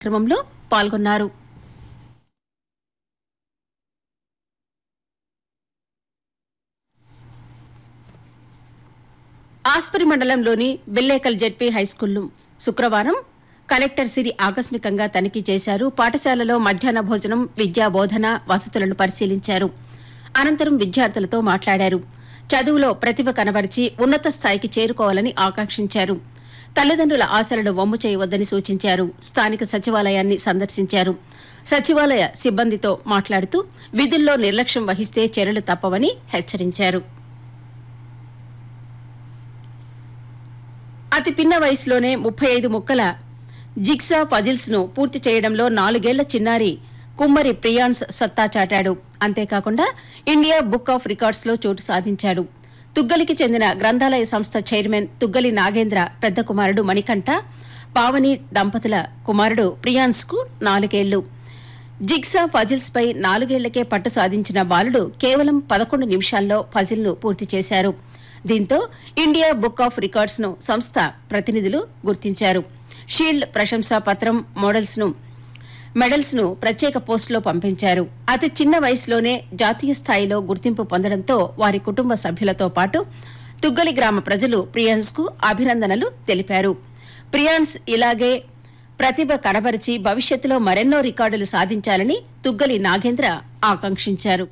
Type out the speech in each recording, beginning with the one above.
కార్యక్రమంలో పాల్గొన్నారు ఆస్పరి మండలంలోని బిల్లేకల్ జెడ్పీ హైస్కూల్లో శుక్రవారం కలెక్టర్ సిరి ఆకస్మికంగా తనిఖీ చేశారు పాఠశాలలో మధ్యాహ్న భోజనం విద్యా బోధన వసతులను పరిశీలించారు అనంతరం విద్యార్థులతో మాట్లాడారు చదువులో ప్రతిభ కనబరిచి ఉన్నత స్థాయికి చేరుకోవాలని ఆకాంక్షించారు తల్లిదండ్రుల ఆశలను వమ్ము చేయవద్దని సూచించారు స్థానిక సచివాలయాన్ని సందర్శించారు సచివాలయ సిబ్బందితో మాట్లాడుతూ విధుల్లో నిర్లక్ష్యం వహిస్తే చర్యలు తప్పవని హెచ్చరించారు అతి పిన్న వయసులోనే ముప్పై ఐదు ముక్కల జిగ్సా పజిల్స్ ను పూర్తి చేయడంలో నాలుగేళ్ల చిన్నారి కుమ్మరి ప్రియాన్స్ సత్తా చాటాడు అంతేకాకుండా ఇండియా బుక్ ఆఫ్ రికార్డ్స్ లో చోటు సాధించాడు తుగ్గలికి చెందిన గ్రంథాలయ సంస్థ చైర్మన్ తుగ్గలి నాగేంద్ర పెద్ద కుమారుడు మణికంఠ పావని దంపతుల కుమారుడు ప్రియాన్స్ కు నాలుగేళ్లు జిగ్సా పజిల్స్ పై నాలుగేళ్లకే పట్టు సాధించిన బాలుడు కేవలం పదకొండు నిమిషాల్లో పజిల్ ను పూర్తి చేశారు దీంతో ఇండియా బుక్ ఆఫ్ రికార్డ్స్ ను సంస్థ ప్రతినిధులు గుర్తించారు షీల్డ్ ప్రశంసా పత్రం మోడల్స్ ను మెడల్స్ ను ప్రత్యేక పోస్టులో పంపించారు అతి చిన్న వయసులోనే జాతీయ స్థాయిలో గుర్తింపు పొందడంతో వారి కుటుంబ సభ్యులతో పాటు తుగ్గలి గ్రామ ప్రజలు ప్రియాన్స్ కు అభినందనలు తెలిపారు ప్రియాన్స్ ఇలాగే ప్రతిభ కనబరిచి భవిష్యత్తులో మరెన్నో రికార్డులు సాధించాలని తుగ్గలి నాగేంద్ర ఆకాంక్షించారు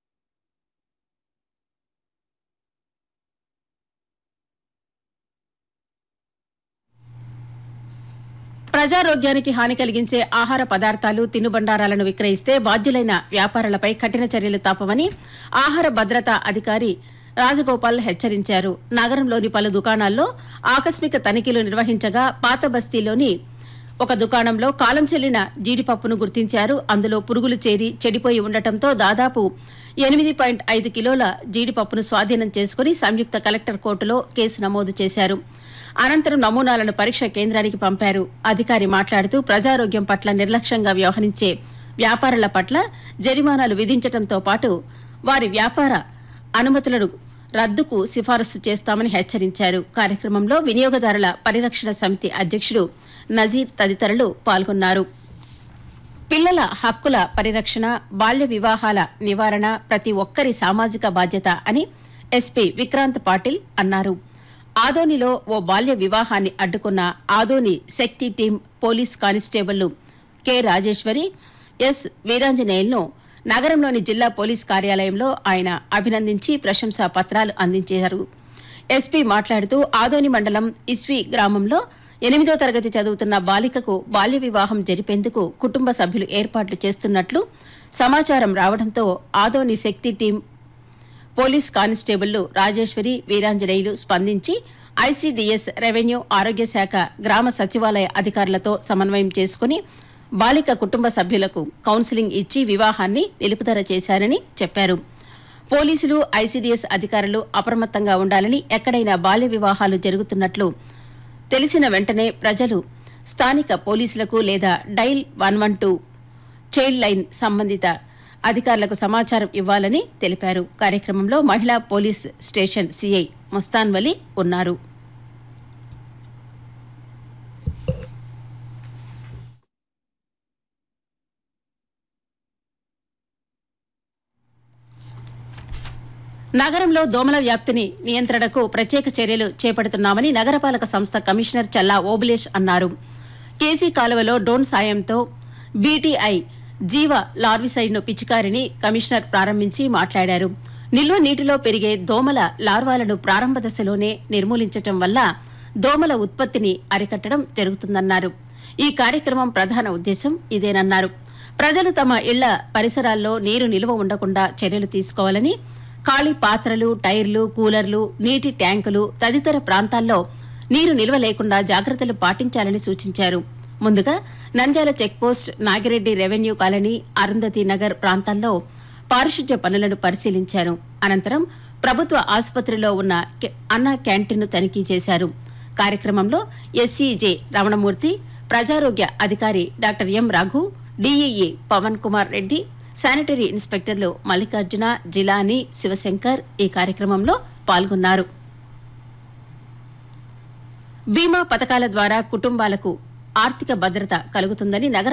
ప్రజారోగ్యానికి హాని కలిగించే ఆహార పదార్థాలు తినుబండారాలను విక్రయిస్తే బాధ్యులైన వ్యాపారులపై కఠిన చర్యలు తప్పవని ఆహార భద్రతా అధికారి రాజగోపాల్ హెచ్చరించారు నగరంలోని పలు దుకాణాల్లో ఆకస్మిక తనిఖీలు నిర్వహించగా పాత బస్తీలోని ఒక దుకాణంలో కాలం చెల్లిన జీడిపప్పును గుర్తించారు అందులో పురుగులు చేరి చెడిపోయి ఉండటంతో దాదాపు ఎనిమిది పాయింట్ ఐదు కిలోల జీడిపప్పును స్వాధీనం చేసుకుని సంయుక్త కలెక్టర్ కోర్టులో కేసు నమోదు చేశారు అనంతరం నమూనాలను పరీక్ష కేంద్రానికి పంపారు అధికారి మాట్లాడుతూ ప్రజారోగ్యం పట్ల నిర్లక్ష్యంగా వ్యవహరించే వ్యాపారుల పట్ల జరిమానాలు విధించడంతో పాటు వారి వ్యాపార అనుమతులను రద్దుకు సిఫారసు చేస్తామని హెచ్చరించారు కార్యక్రమంలో వినియోగదారుల పరిరక్షణ సమితి అధ్యక్షుడు నజీర్ తదితరులు పాల్గొన్నారు పిల్లల హక్కుల పరిరక్షణ బాల్య వివాహాల నివారణ ప్రతి ఒక్కరి సామాజిక బాధ్యత అని ఎస్పీ విక్రాంత్ పాటిల్ అన్నారు ఆదోనిలో ఓ బాల్య వివాహాన్ని అడ్డుకున్న ఆదోని శక్తి టీం పోలీస్ కానిస్టేబుళ్లు కె రాజేశ్వరి ఎస్ వీరాంజనేయులను నగరంలోని జిల్లా పోలీస్ కార్యాలయంలో ఆయన అభినందించి ప్రశంసా పత్రాలు అందించారు ఎస్పీ మాట్లాడుతూ ఆదోని మండలం ఇస్వి గ్రామంలో ఎనిమిదో తరగతి చదువుతున్న బాలికకు బాల్య వివాహం జరిపేందుకు కుటుంబ సభ్యులు ఏర్పాట్లు చేస్తున్నట్లు సమాచారం రావడంతో ఆదోని శక్తి టీం పోలీస్ కానిస్టేబుళ్లు రాజేశ్వరి వీరాంజనేయులు స్పందించి ఐసీడీఎస్ రెవెన్యూ ఆరోగ్య శాఖ గ్రామ సచివాలయ అధికారులతో సమన్వయం చేసుకుని బాలిక కుటుంబ సభ్యులకు కౌన్సిలింగ్ ఇచ్చి వివాహాన్ని నిలుపుదల చేశారని చెప్పారు పోలీసులు ఐసీడీఎస్ అధికారులు అప్రమత్తంగా ఉండాలని ఎక్కడైనా బాల్య వివాహాలు జరుగుతున్నట్లు తెలిసిన వెంటనే ప్రజలు స్థానిక పోలీసులకు లేదా dial one one two child line సంబంధిత అధికారులకు సమాచారం ఇవ్వాలని తెలిపారు కార్యక్రమంలో మహిళా police station CI Mustan Vali ఉన్నారు నగరంలో దోమల వ్యాప్తిని నియంత్రణకు ప్రత్యేక చర్యలు చేపడుతున్నామని నగరపాలక సంస్థ కమిషనర్ చల్లా ఓబులేష్ అన్నారు కేసీ కాలువలో డ్రోన్ సాయంతో బీటీఐ జీవ లార్విసైడ్ను పిచికారిని కమిషనర్ ప్రారంభించి మాట్లాడారు నిల్వ నీటిలో పెరిగే దోమల లార్వాలను ప్రారంభ దశలోనే నిర్మూలించటం వల్ల దోమల ఉత్పత్తిని అరికట్టడం జరుగుతుందన్నారు ఈ కార్యక్రమం ప్రధాన ఉద్దేశం ఇదేనన్నారు ప్రజలు తమ ఇళ్ల పరిసరాల్లో నీరు నిల్వ ఉండకుండా చర్యలు తీసుకోవాలని ఖాళీ పాత్రలు టైర్లు కూలర్లు నీటి ట్యాంకులు తదితర ప్రాంతాల్లో నీరు నిల్వ లేకుండా జాగ్రత్తలు పాటించాలని సూచించారు ముందుగా Nandyal checkpost Nagireddy revenue colony Arundhati Nagar ప్రాంతాల్లో పారిశుధ్య పనులను పరిశీలించారు అనంతరం ప్రభుత్వ ఆసుపత్రిలో ఉన్న కె- అన్న క్యాంటీన్ను తనిఖీ చేశారు కార్యక్రమంలో ఎస్సీజే రమణమూర్తి ప్రజారోగ్య అధికారి doctor M Raghu DEE Pavan Kumar Reddy sanitary ఇన్స్పెక్టర్లు మల్లికార్జున జిలాని శివశంకర్ ఈ కార్యక్రమంలో పాల్గొన్నారు బీమా పథకాల ద్వారా కుటుంబాలకు ఆర్థిక భద్రత కలుగుతుందని నగర